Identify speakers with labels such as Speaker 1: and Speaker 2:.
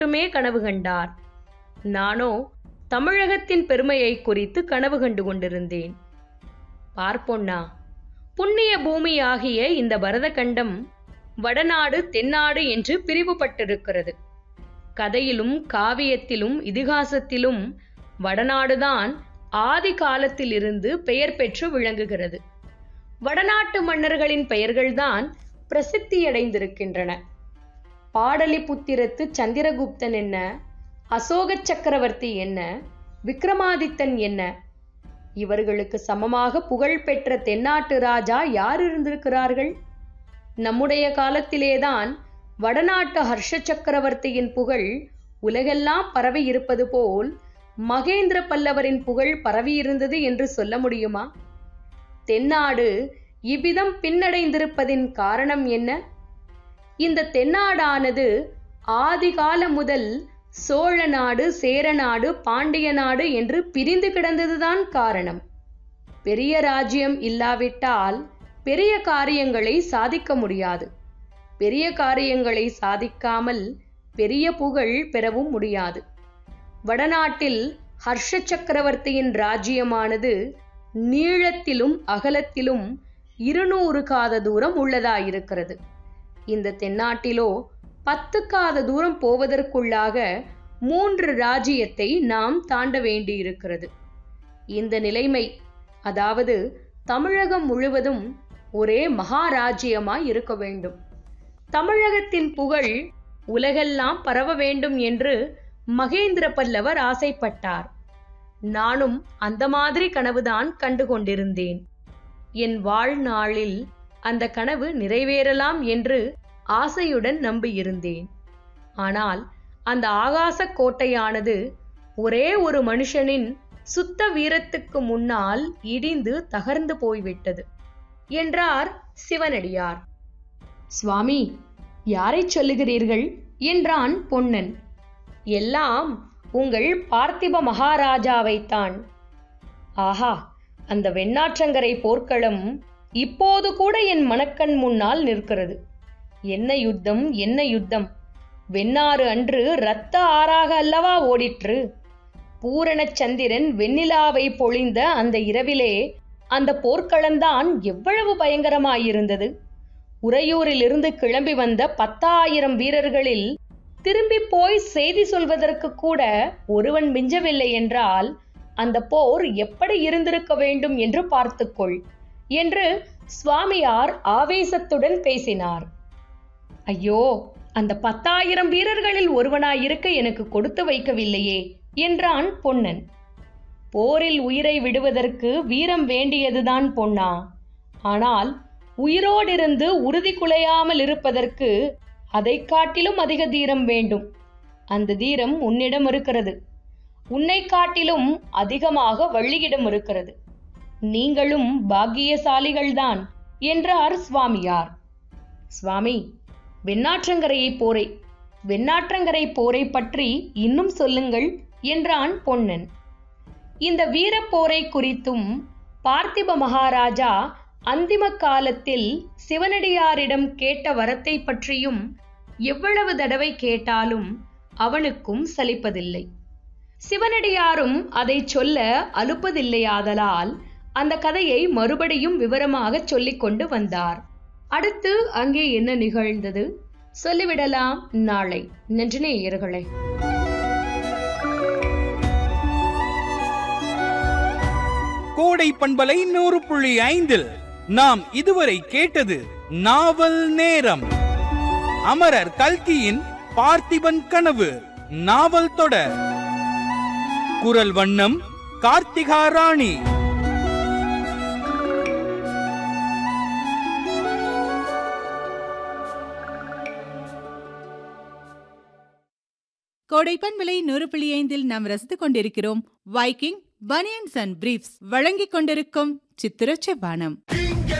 Speaker 1: மட்டுமே கனவு கண்டார் நானோ தமிழகத்தின் பெருமையை குறித்து கனவு கண்டு கொண்டிருந்தேன் பார்ப்பொன்னா புண்ணிய பூமியாகிய இந்த பரதகண்டம் வடநாடு தென்னாடு என்று பிரிவுபட்டிருக்கிறது கதையிலும் காவியத்திலும் இதிகாசத்திலும் வடநாடுதான் ஆதி காலத்திலிருந்து பெயர் பெற்று விளங்குகிறது வடநாட்டு மன்னர்களின் பெயர்கள்தான் பிரசித்தியடைந்திருக்கின்றன பாடலிபுத்திரத்து சந்திரகுப்தன் என்ன அசோக சக்கரவர்த்தி என்ன விக்ரமாதித்தன் என்ன இவர்களுக்கு சமமாக புகழ் பெற்ற தென்னாட்டு ராஜா யார் இருந்திருக்கிறார்கள் நம்முடைய காலத்திலேதான் வடநாட்டு ஹர்ஷ சக்கரவர்த்தியின் புகழ் உலகெல்லாம் பரவி இருப்பது போல் மகேந்திர பல்லவரின் புகழ் பரவியிருந்தது என்று சொல்ல முடியுமா தென்னாடு இவ்விதம் பின்னடைந்திருப்பதின் காரணம் என்ன இந்த தென்னாடானது ஆதிகால முதல் சோழ நாடு சேர நாடு பாண்டிய நாடு என்று பிரிந்து கிடந்ததுதான் காரணம் பெரிய ராஜ்யம் இல்லாவிட்டால் பெரிய காரியங்களை சாதிக்க முடியாது பெரிய காரியங்களை சாதிக்காமல் பெரிய புகழ் பெறவும் முடியாது வடநாட்டில் ஹர்ஷ சக்கரவர்த்தியின் ராஜ்யமானது நீளத்திலும் அகலத்திலும் இருநூறு காத தூரம் உள்ளதாயிருக்கிறது இந்த தென்னாட்டிலோ பத்து காத தூரம் போவதற்குள்ளாக மூன்று ராஜ்யத்தை நாம் தாண்ட வேண்டியிருக்கிறது இந்த நிலைமை அதாவது தமிழகம் முழுவதும் ஒரே மகாராஜ்யமாய் இருக்க வேண்டும் தமிழகத்தின் புகழ் உலகெல்லாம் பரவ வேண்டும் என்று மகேந்திர பல்லவர் ஆசைப்பட்டார் நானும் அந்த மாதிரி கனவுதான் கண்டு கொண்டிருந்தேன் என் வாழ்நாளில் அந்த கனவு நிறைவேறலாம் என்று ஆசையுடன் நம்பியிருந்தேன் ஆனால் அந்த ஆகாச கோட்டையானது ஒரே ஒரு மனுஷனின் சுத்த வீரத்துக்கு முன்னால் இடிந்து தகர்ந்து போய்விட்டது என்றார் சிவனடியார் சுவாமி யாரைச் சொல்லுகிறீர்கள் என்றான் பொன்னன் எல்லாம் உங்கள் பார்த்திப மகாராஜாவைத்தான் ஆஹா அந்த வெண்ணாற்றங்கரை போர்க்களம் இப்போது கூட என் மனக்கண் முன்னால் நிற்கிறது என்ன யுத்தம் என்ன யுத்தம் வெண்ணாறு அன்று இரத்த ஆறாக அல்லவா ஓடிற்று பூரணச் சந்திரன் வெண்ணிலாவை பொழிந்த அந்த இரவிலே அந்த போர்க்களம்தான் எவ்வளவு பயங்கரமாயிருந்தது உறையூரிலிருந்து கிளம்பி வந்த பத்தாயிரம் வீரர்களில் திரும்பி போய் செய்தி சொல்வதற்கு கூட ஒருவன் மிஞ்சவில்லை என்றால் அந்த போர் எப்படி இருந்திருக்க வேண்டும் என்று பார்த்துக்கொள் என்று சுவாமியார் ஆவேசத்துடன் பேசினார் ஐயோ அந்த பத்தாயிரம் வீரர்களில் ஒருவனாயிருக்க எனக்கு கொடுத்து வைக்கவில்லையே என்றான் பொன்னன் போரில் உயிரை விடுவதற்கு வீரம் வேண்டியதுதான் பொன்னா ஆனால் உயிரோடிருந்து உறுதி குலையாமல் இருப்பதற்கு அதை காட்டிலும் அதிக தீரம் வேண்டும் அந்த தீரம் உன்னிடம் இருக்கிறது உன்னை காட்டிலும் அதிகமாக வள்ளியிடம் இருக்கிறது நீங்களும் பாக்கியசாலிகள்தான் என்றார் சுவாமியார் சுவாமி வெண்ணாற்றங்கரையை போரை வெண்ணாற்றங்கரை போரை பற்றி இன்னும் சொல்லுங்கள் என்றான் பொன்னன் இந்த வீரப்போரை குறித்தும் பார்த்திப மகாராஜா அந்திம காலத்தில் சிவனடியாரிடம் கேட்ட வரத்தை பற்றியும் எவ்வளவு தடவை கேட்டாலும் அவனுக்கும் சலிப்பதில்லை சிவனடியாரும் அதை சொல்ல அலுப்பதில்லையாதலால் அந்த கதையை மறுபடியும் விவரமாக சொல்லிக் கொண்டு வந்தார் அடுத்து அங்கே என்ன நிகழ்ந்தது சொல்லிவிடலாம் நாளை நன்றி நேயர்களே
Speaker 2: கோடை பண்பலை நூறு புள்ளி ஐந்தில் நாம் இதுவரை கேட்டது நாவல் நேரம் அமரர் கல்கியின் பார்த்திபன் கனவு நாவல் தொடர் குரல் வண்ணம் கார்த்திகா ராணி
Speaker 3: கோடைப்பன் விலை நூறு புள்ளி ஐந்தில் நாம் ரசித்துக் கொண்டிருக்கிறோம் வைக்கிங் பனியன்ஸ் அண்ட் பிரீஃப்ஸ் வழங்கிக் கொண்டிருக்கும் சித்திர செவ்வானம்